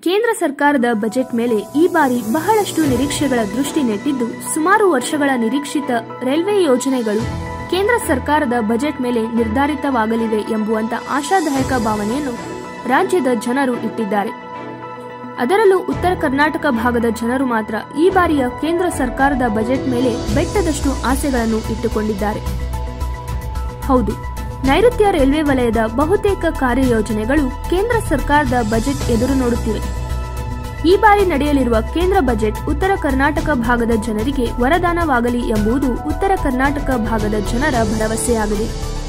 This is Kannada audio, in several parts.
ಕೇಂದ್ರ ಸರ್ಕಾರದ ಬಜೆಟ್ ಮೇಲೆ ಈ ಬಾರಿ ಬಹಳಷ್ಟು ನಿರೀಕ್ಷೆಗಳ ದೃಷ್ಟಿ ನೆಟ್ಟಿದ್ದು ಸುಮಾರು ವರ್ಷಗಳ ನಿರೀಕ್ಷಿತ ರೈಲ್ವೆ ಯೋಜನೆಗಳು ಕೇಂದ್ರ ಸರ್ಕಾರದ ಬಜೆಟ್ ಮೇಲೆ ನಿರ್ಧಾರಿತವಾಗಲಿವೆ ಎಂಬುವಂತ ಆಶಾದಾಯಕ ಭಾವನೆಯನ್ನು ರಾಜ್ಯದ ಜನರು ಇಟ್ಟಿದ್ದಾರೆ ಅದರಲ್ಲೂ ಉತ್ತರ ಕರ್ನಾಟಕ ಭಾಗದ ಜನರು ಮಾತ್ರ ಈ ಬಾರಿಯ ಕೇಂದ್ರ ಸರ್ಕಾರದ ಬಜೆಟ್ ಮೇಲೆ ಬೆಟ್ಟದಷ್ಟು ಆಸೆಗಳನ್ನು ಇಟ್ಟುಕೊಂಡಿದ್ದಾರೆ ಹೌದು ನೈಋತ್ಯ ರೈಲ್ವೆ ವಲಯದ ಬಹುತೇಕ ಕಾರ್ಯಯೋಜನೆಗಳು ಕೇಂದ್ರ ಸರ್ಕಾರದ ಬಜೆಟ್ ಎದುರು ನೋಡುತ್ತಿವೆ ಈ ಬಾರಿ ನಡೆಯಲಿರುವ ಕೇಂದ್ರ ಬಜೆಟ್ ಉತ್ತರ ಕರ್ನಾಟಕ ಭಾಗದ ಜನರಿಗೆ ವರದಾನವಾಗಲಿ ಎಂಬುದು ಉತ್ತರ ಕರ್ನಾಟಕ ಭಾಗದ ಜನರ ಭರವಸೆಯಾಗಿದೆ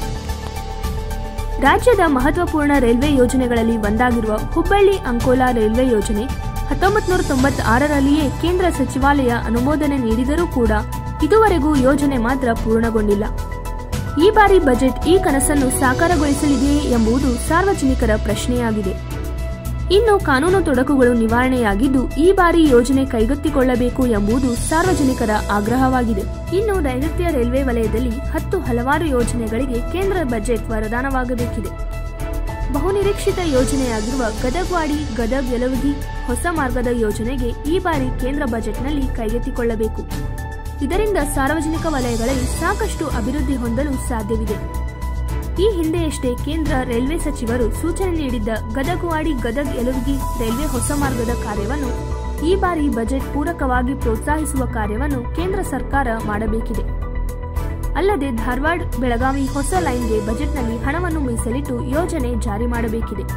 ರಾಜ್ಯದ ಮಹತ್ವಪೂರ್ಣ ರೈಲ್ವೆ ಯೋಜನೆಗಳಲ್ಲಿ ಒಂದಾಗಿರುವ ಹುಬ್ಬಳ್ಳಿ ಅಂಕೋಲಾ ರೈಲ್ವೆ ಯೋಜನೆ ಹತ್ತೊಂಬತ್ತು ನೂರ ತೊಂಬತ್ತಾರರಲ್ಲಿಯೇ ಕೇಂದ್ರ ಸಚಿವಾಲಯ ಅನುಮೋದನೆ ನೀಡಿದರೂ ಕೂಡ ಇದುವರೆಗೂ ಯೋಜನೆ ಮಾತ್ರ ಪೂರ್ಣಗೊಂಡಿಲ್ಲ ಈ ಬಾರಿ ಬಜೆಟ್ ಈ ಕನಸನ್ನು ಸಾಕಾರಗೊಳಿಸಲಿದೆಯೇ ಎಂಬುದು ಸಾರ್ವಜನಿಕರ ಪ್ರಶ್ನೆಯಾಗಿದೆ ಇನ್ನು ಕಾನೂನು ತೊಡಕುಗಳು ನಿವಾರಣೆಯಾಗಿದ್ದು ಈ ಬಾರಿ ಯೋಜನೆ ಕೈಗೆತ್ತಿಕೊಳ್ಳಬೇಕು ಎಂಬುದು ಸಾರ್ವಜನಿಕರ ಆಗ್ರಹವಾಗಿದೆ ಇನ್ನು ನೈಋತ್ಯ ರೈಲ್ವೆ ವಲಯದಲ್ಲಿ ಹತ್ತು ಹಲವಾರು ಯೋಜನೆಗಳಿಗೆ ಕೇಂದ್ರ ಬಜೆಟ್ ವರದಾನವಾಗಬೇಕಿದೆ ಬಹುನಿರೀಕ್ಷಿತ ಯೋಜನೆಯಾಗಿರುವ ಗದಗ್ವಾಡಿ ಗದಗ್ ಯಲವಗಿ ಹೊಸ ಮಾರ್ಗದ ಯೋಜನೆಗೆ ಈ ಬಾರಿ ಕೇಂದ್ರ ಬಜೆಟ್ನಲ್ಲಿ ಕೈಗೆತ್ತಿಕೊಳ್ಳಬೇಕು ಇದರಿಂದ ಸಾರ್ವಜನಿಕ ವಲಯಗಳಲ್ಲಿ ಸಾಕಷ್ಟು ಅಭಿವೃದ್ಧಿ ಹೊಂದಲು ಸಾಧ್ಯವಿದೆ ಈ ಹಿಂದೆಯಷ್ಟೇ ಕೇಂದ್ರ ರೈಲ್ವೆ ಸಚಿವರು ಸೂಚನೆ ನೀಡಿದ್ದ ಗದಗವಾಡಿ ಗದಗ್ ಯಲುವಿಗಿ ರೈಲ್ವೆ ಹೊಸ ಮಾರ್ಗದ ಕಾರ್ಯವನ್ನು ಈ ಬಾರಿ ಬಜೆಟ್ ಪೂರಕವಾಗಿ ಪ್ರೋತ್ಸಾಹಿಸುವ ಕಾರ್ಯವನ್ನು ಕೇಂದ್ರ ಸರ್ಕಾರ ಮಾಡಬೇಕಿದೆ ಅಲ್ಲದೆ ಧಾರವಾಡ ಬೆಳಗಾವಿ ಹೊಸ ಲೈನ್ಗೆ ಬಜೆಟ್ನಲ್ಲಿ ಹಣವನ್ನು ಮೀಸಲಿಟ್ಟು ಯೋಜನೆ ಜಾರಿ ಮಾಡಬೇಕಿದೆ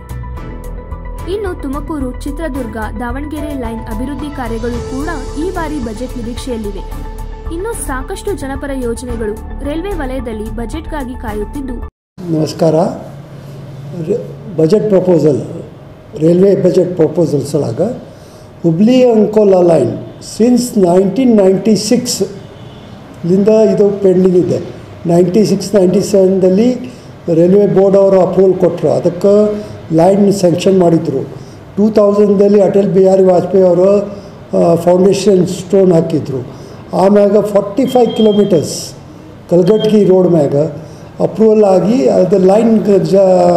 ಇನ್ನು ತುಮಕೂರು ಚಿತ್ರದುರ್ಗ ದಾವಣಗೆರೆ ಲೈನ್ ಅಭಿವೃದ್ಧಿ ಕಾರ್ಯಗಳು ಕೂಡ ಈ ಬಾರಿ ಬಜೆಟ್ ನಿರೀಕ್ಷೆಯಲ್ಲಿವೆ ಇನ್ನು ಸಾಕಷ್ಟು ಜನಪರ ಯೋಜನೆಗಳು ರೈಲ್ವೆ ವಲಯದಲ್ಲಿ ಬಜೆಟ್ಗಾಗಿ ಕಾಯುತ್ತಿದ್ದು ನಮಸ್ಕಾರ ರೆ- budget proposal railway budget proposals ಒಳಗೆ Hubli Ankola line since nineteen ninety ಸಿಕ್ಸ್ಲಿಂದ ಇದು ಪೆಂಡಿಂಗ್ ಇದೆ ನೈಂಟಿ ಸಿಕ್ಸ್ ನೈಂಟಿ ಸೆವೆನ್ದಲ್ಲಿ ರೈಲ್ವೆ ಬೋರ್ಡ್ ಅವರು ಅಪ್ರೂವಲ್ ಕೊಟ್ಟರು ಅದಕ್ಕೆ ಲೈನ್ ಸ್ಯಾಂಕ್ಷನ್ ಮಾಡಿದರು ಟೂ ತೌಸಂಡಲ್ಲಿ ಅಟಲ್ ಬಿಹಾರಿ ವಾಜಪೇಯಿ ಅವರು ಫೌಂಡೇಶನ್ ಸ್ಟೋನ್ ಹಾಕಿದ್ರು ಆಮ್ಯಾಗ forty five kilometres Kalghatgi road ಮ್ಯಾಗ ಅಪ್ರೂವಲ್ ಆಗಿ ಅದು ಲೈನ್ ಜ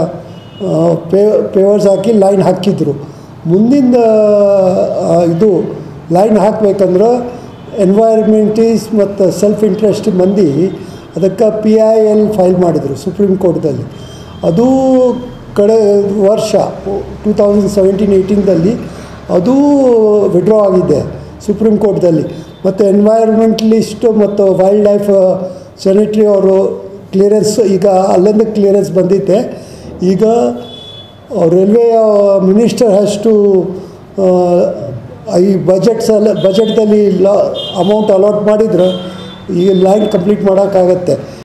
ಪೇ ಪೇವರ್ಸ್ ಹಾಕಿ ಲೈನ್ ಹಾಕಿದ್ರು ಮುಂದಿನ ಆ, ಇದು ಲೈನ್ ಹಾಕ್ಬೇಕಂದ್ರೆ ಎನ್ವೈರ್ಮೆಂಟೀಸ್ ಮತ್ತು ಸೆಲ್ಫ್ ಇಂಟ್ರೆಸ್ಟ್ ಮಂದಿ ಅದಕ್ಕೆ ಪಿ ಐ ಎಲ್ ಫೈಲ್ ಮಾಡಿದರು ಸುಪ್ರೀಂ ಕೋರ್ಟ್ದಲ್ಲಿ ಅದು ಕಡೆ ವರ್ಷ ಟೂ ತೌಸಂಡ್ ಸೆವೆಂಟೀನ್ ಏಯ್ಟೀನ್ದಲ್ಲಿ ಅದು ವಿಡ್ರಾ ಆಗಿದೆ ಸುಪ್ರೀಂ ಕೋರ್ಟ್ದಲ್ಲಿ ಮತ್ತು ಎನ್ವೈರ್ಮೆಂಟಲಿಸ್ಟ್ ಮತ್ತು ವೈಲ್ಡ್ ಲೈಫ್ ಸೆನೆಟ್ರಿ ಅವರು ಕ್ಲಿಯರೆನ್ಸ್ ಈಗ ಅಲ್ಲಿಂದ ಕ್ಲಿಯರೆನ್ಸ್ ಬಂದಿದೆ ಈಗ ರೈಲ್ವೆ ಮಿನಿಸ್ಟರ್ ಹ್ಯಾಸ್ ಟು ಈ ಬಜೆಟ್ಸ್ ಎಲ್ಲ ಬಜೆಟ್ದಲ್ಲಿ ಲಾ ಅಮೌಂಟ್ ಅಲಾಟ್ ಮಾಡಿದ್ರೆ ಈ ಲೈನ್ ಕಂಪ್ಲೀಟ್ ಮಾಡೋಕ್ಕಾಗತ್ತೆ